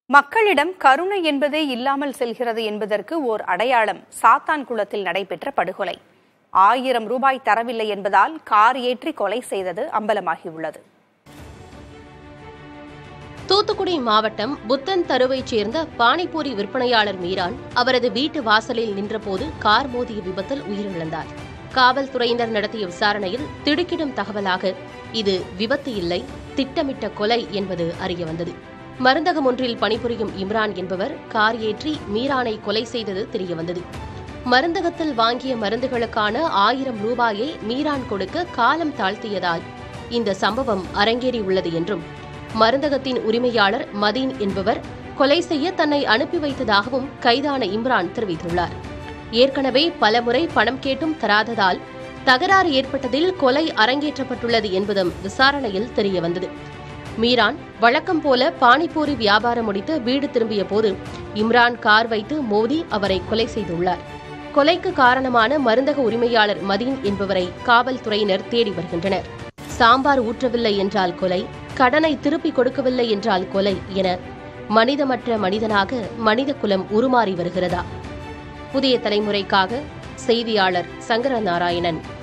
மக்களிடம் கருணை என்பதே இல்லாமல் செல்கிறது என்பதற்கு ஓர் அடையாளம் சாத்தான் குளத்தில் நடைபெற்ற படுகொலை ஆயிரம் ரூபாய் தரவில்லை என்பதால் கார் ஏற்றி கொலை செய்தது அம்பலமாகியுள்ளது தூத்துக்குடி மாவட்டம் புத்தன் தருவைச் சேர்ந்த பானிபூரி விற்பனையாளர் மீரான் அவரது வீட்டு வாசலில் நின்றபோது கார் மோதிய விபத்தில் உயிரிழந்தார் காவல்துறையினர் நடத்திய விசாரணையில் திடுக்கிடும் தகவலாக இது விபத்து இல்லை திட்டமிட்ட கொலை என்பது அறியவந்தது மருந்தகம் ஒன்றில் பணிபுரியும் இம்ரான் என்பவர் கார் ஏற்றி மீரானை கொலை செய்தது தெரியவந்தது மருந்தகத்தில் வாங்கிய மருந்துகளுக்கான ஆயிரம் ரூபாயை மீரான் கொடுக்க காலம் தாழ்த்தியதால் இந்த சம்பவம் அரங்கேறியுள்ளது என்றும் மருந்தகத்தின் உரிமையாளர் மதீன் என்பவர் கொலை செய்ய தன்னை அனுப்பி வைத்ததாகவும் கைதான இம்ரான் தெரிவித்துள்ளார் ஏற்கனவே பலமுறை பணம் கேட்டும் தராததால் தகராறு ஏற்பட்டதில் கொலை அரங்கேற்றப்பட்டுள்ளது என்பதும் விசாரணையில் தெரியவந்தது மீரான் வழக்கம் போல பானிபூரி வியாபாரம் முடித்து வீடு திரும்பிய போது இம்ரான் கார் வைத்து மோதி அவரை கொலை செய்துள்ளார் கொலைக்கு காரணமான மருந்தக உரிமையாளர் மதீன் என்பவரை காவல்துறையினர் தேடி வருகின்றனர் சாம்பார் ஊற்றவில்லை என்றால் கொலை கடனை திருப்பி கொடுக்கவில்லை என்றால் கொலை என மனிதமற்ற மனிதனாக மனித குலம் உருமாறி வருகிறதா புதிய தலைமுறைக்காக செய்தியாளர் சங்கர நாராயணன்